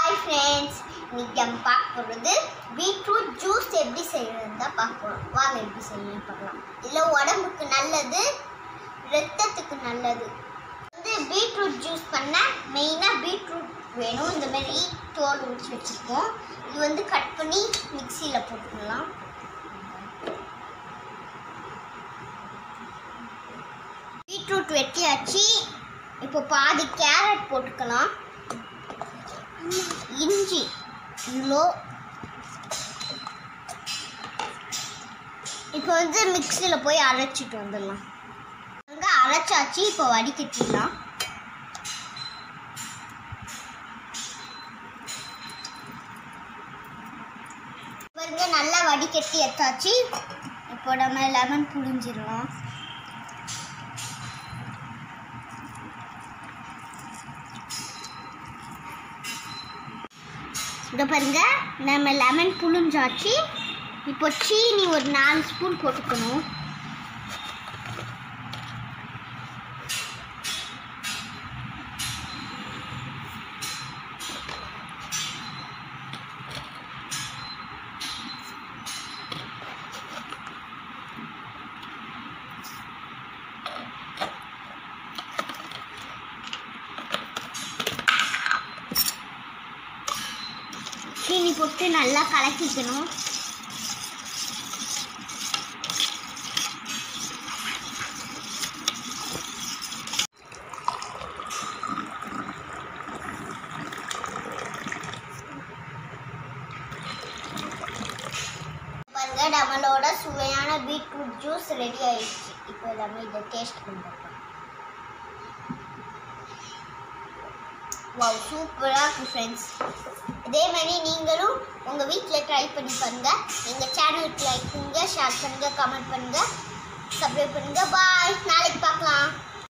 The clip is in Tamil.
ஹாய் ஃப்ரெண்ட்ஸ் இன்னைக்கு நம்ம பார்க்க போகிறது பீட்ரூட் ஜூஸ் எப்படி செய்யறது தான் பார்க்க போகிறோம் வாங்க எப்படி செய்யணும் பார்க்கலாம் இதில் உடம்புக்கு நல்லது ரத்தத்துக்கு நல்லது வந்து பீட்ரூட் ஜூஸ் பண்ண மெயினாக பீட்ரூட் வேணும் இந்த மாதிரி தோல் உரிச்சு வச்சுருக்கோம் இது வந்து கட் பண்ணி மிக்சியில் போட்டுக்கலாம் பீட்ரூட் வெட்டியாச்சு இப்போ பாதி கேரட் போட்டுக்கலாம் இஞ்சி இவ்வளோ இப்போ வந்து மிக்சியில் போய் அரைச்சிட்டு வந்துடலாம் அங்கே அரைச்சாச்சு இப்போ வடிகட்டிடலாம் பாருங்க நல்லா வடிகட்டி எடுத்தாச்சு இப்போ நம்ம லெமன் புழிஞ்சிடலாம் இதை பாருங்க நம்ம லெமன் புழிஞ்சாச்சு இப்போ சீனி ஒரு நாலு ஸ்பூன் போட்டுக்கணும் சீனி போட்டு நல்லா கலக்கிக்கணும் பாருங்க நம்மளோட சுவையான பீட்ரூட் ஜூஸ் ரெடி ஆயிடுச்சு இப்போ நம்ம இதை டேஸ்ட் பண்ணிருக்கோம் வாவ் சூப்பராக இருக்கு ஃப்ரெண்ட்ஸ் இதே மாதிரி நீங்களும் உங்கள் வீட்டில் ட்ரை பண்ணி பாருங்க எங்கள் சேனலுக்கு லைக் பண்ணுங்க ஷேர் பண்ணுங்க கமெண்ட் பண்ணுங்க சப்ஸ்கிரைப் பண்ணுங்க பாய் நாளைக்கு பார்க்கலாம்